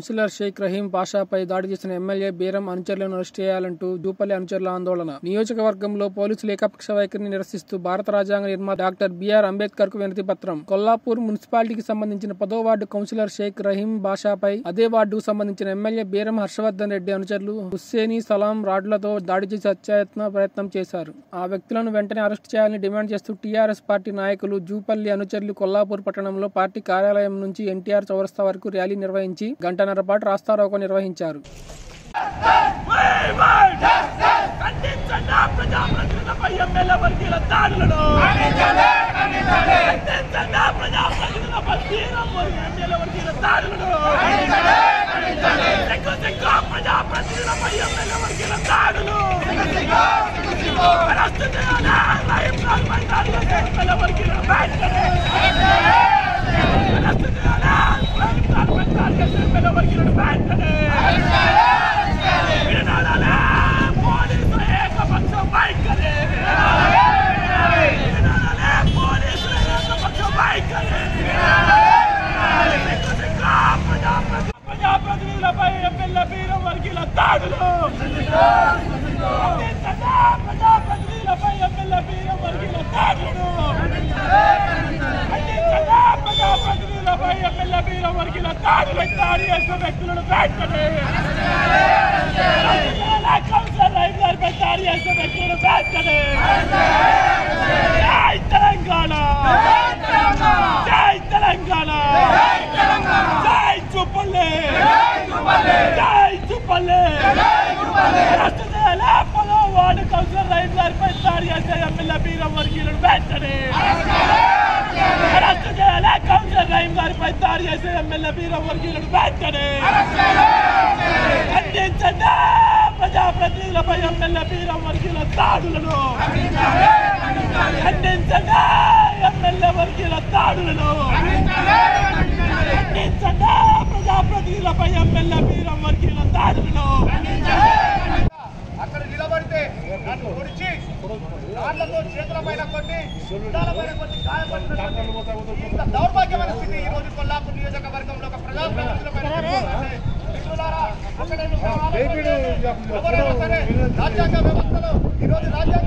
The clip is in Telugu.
కౌన్సిలర్ షేక్ రహీం పాషాపై దాడి చేసిన ఎమ్మెల్యే బీరం అనుచరులను అరెస్ట్ చేయాలంటూ జూపల్లి అనుచరుల ఆందోళన నియోజకవర్గంలో పోలీసులు ఏకపక్ష వైఖరిని నిరసిస్తూ భారత రాజ్యాంగ నిర్మాత డాక్టర్ బిఆర్ అంబేద్కర్ కు వినతి పత్రం కొల్లాపూర్ మున్సిపాలిటీకి సంబంధించిన పదో వార్డు కౌన్సిలర్ షేక్ రహీం బాషాపై అదే వార్డుకు సంబంధించిన ఎమ్మెల్యే బీరం హర్షవర్ధన్ రెడ్డి అనుచరులు హుస్సేని సలాం రాడ్లతో దాడి చేసి హత్యాయత్న ప్రయత్నం చేశారు ఆ వ్యక్తులను వెంటనే అరెస్ట్ చేయాలని డిమాండ్ చేస్తూ టీఆర్ఎస్ పార్టీ నాయకులు జూపల్లి అనుచరులు కొల్లాపూర్ పట్టణంలో పార్టీ కార్యాలయం నుంచి ఎన్టీఆర్ చౌరస్తా వరకు ర్యాలీ నిర్వహించి గంటన్నర పాటు రాస్తారోకో నిర్వహించారు ఖండించండి ఆ ప్రజాప్రతినిధులపై ఎమ్మెల్యే వర్గీయుల దాడులను ఖండించండి ఆ ప్రజాప్రతినిధులపై తీరం వర్గీయ ఎమ్మెల్యే వర్గీయుల దాడులను సిగ్గు సిగ్గు ఆ ప్రజాప్రతినిధులపై ఎమ్మెల్యే వర్గీయుల దాడులు అరెస్టు చేయాలి రహీం ఖాన్ పై దాడులు ఎమ్మెల్యే వర్గీయుల వెంటనే అరెస్టు చేయాలి రహీం ఖాన్ పై దాడులు ఎమ్మెల్యే వర్గీయుల వెంటనే వినాలా పోలీసు ఏకపక్ష వైఖరి వినాలా పోలీసు ఏకపక్ష వైఖరి ప్రజాప్రతినిధులపై ఎమ్మెల్యే వీర వర్గీయుల దాడులు ఖండించండి ప్రజాప్రతినిధులపై ఎమ్మెల్యే వీర వర్గీయుల దాడులు ఖండించండి ప్రజాప్రతినిధులపై ఎమ్మెల్యే వీర వర్గీయుల దాడులు దాడి చేసిన వ్యక్తులను వెంటనే కౌన్సిలర్ రైతు గారిపై దాడి చేసిన వ్యక్తులను వెంటనే జై తెలంగాణ జై తెలంగాణ జై చుప్పల్లి జై చుప్పల్లి అరెస్ట్ చేయాలి పదో వార్డు కౌన్సిలర్ రైతు గారిపై దాడి చేసే ఎమ్మెల్యే వీరం వర్గీయులను వెంటనే అరెస్ట్ చేయాలి కౌన్సిలర్ రైమ్ గారిపై దాడి చేసే ఎమ్మెల్యే వీరం వర్గీయులను వెంటనే ఖండించండి ప్రజాప్రతినిధులపై ఎమ్మెల్యే వీరం వర్గీయుల దాడులను ఖండించండి ఎమ్మెల్యే వర్గీయుల దాడులను ఖండించండి ప్రజాప్రతినిధులపై ఎమ్మెల్యే వీరం వర్గీయుల దాడులను అక్కడ నిలబడితే నన్ను పొడిచి రాళ్లతో చేతుల పైన కొట్టి గుడ్డాల పైన కొట్టి గాయపడినటువంటి ఇంత దౌర్భాగ్యమైన స్థితి ఈ రోజు కొల్లాపూర్ నియోజకవర్గంలో ఒక ప్రజాప్రతినిధులపైన జరుగుతుందంటే మిత్రులారా, ఒకటే విషయం ఆలోచించండి. ఎవరైనా సరే రాజ్యాంగ వ్యవస్థలో ఈ రోజు రాజ్యాంగ